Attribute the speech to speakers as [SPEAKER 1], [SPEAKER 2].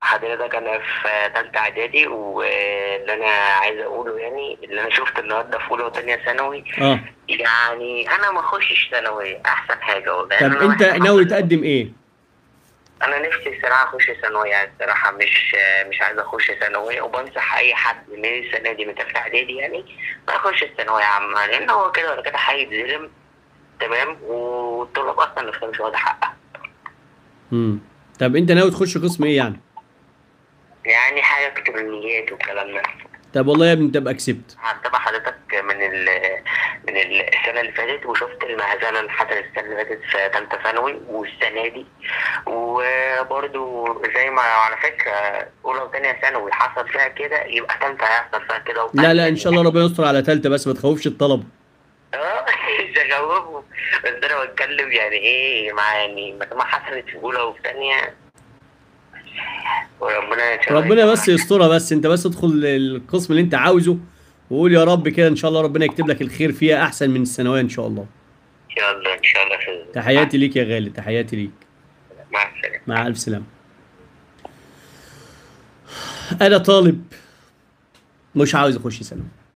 [SPEAKER 1] حضرتك انا في تالتة اعدادي واللي انا عايز اقوله يعني اللي انا شفت النهارده في اولى وتانية ثانوي
[SPEAKER 2] اه
[SPEAKER 1] يعني انا ما اخشش ثانوي احسن حاجه والله
[SPEAKER 2] طب
[SPEAKER 1] أنا
[SPEAKER 2] انت
[SPEAKER 1] واحد
[SPEAKER 2] ناوي
[SPEAKER 1] حصل-
[SPEAKER 2] تقدم ايه
[SPEAKER 1] انا نفسي الصراحه اخش ثانوي يعني الصراحه مش مش عايز اخش ثانوي وبنصح اي حد من السنه دي من تالتة اعدادي يعني ما يخش الثانويه عامه لان هو كده ولا كده هيتظلم تمام والطلاب اصلا نفسها مش واخده حقها
[SPEAKER 2] امم طب انت ناوي تخش قسم ايه يعني
[SPEAKER 1] يعني حاجه الكترونيات والكلام ده
[SPEAKER 2] طب والله يا ابني تبقى كسبت
[SPEAKER 1] هتابع حضرتك من ال من السنه اللي فاتت وشفت المهزله اللي حصلت السنه اللي فاتت في ثالثه ثانوي والسنه دي وبرده زي ما على فكره اولى وثانيه ثانوي حصل فيها كده يبقى ثالثه هيحصل فيها كده
[SPEAKER 2] لا لا ان شاء الله ربنا يستر على تالتة بس ما تخوفش الطلبه
[SPEAKER 1] اه مش هجاوبه بس انا بتكلم يعني ايه مع يعني ما ما حصلت في اولى وفي ثانيه وربنا ان شاء الله
[SPEAKER 2] ربنا
[SPEAKER 1] يستر.
[SPEAKER 2] بس يسترها بس انت بس ادخل القسم اللي انت عاوزه وقول يا رب كده ان شاء الله ربنا يكتب لك الخير فيها احسن من الثانويه ان شاء الله
[SPEAKER 1] ان شاء الله ان شاء الله خير
[SPEAKER 2] تحياتي ليك يا غالي تحياتي ليك
[SPEAKER 1] مع السلامه
[SPEAKER 2] مع الف سلامه انا طالب مش عاوز اخش ثانوي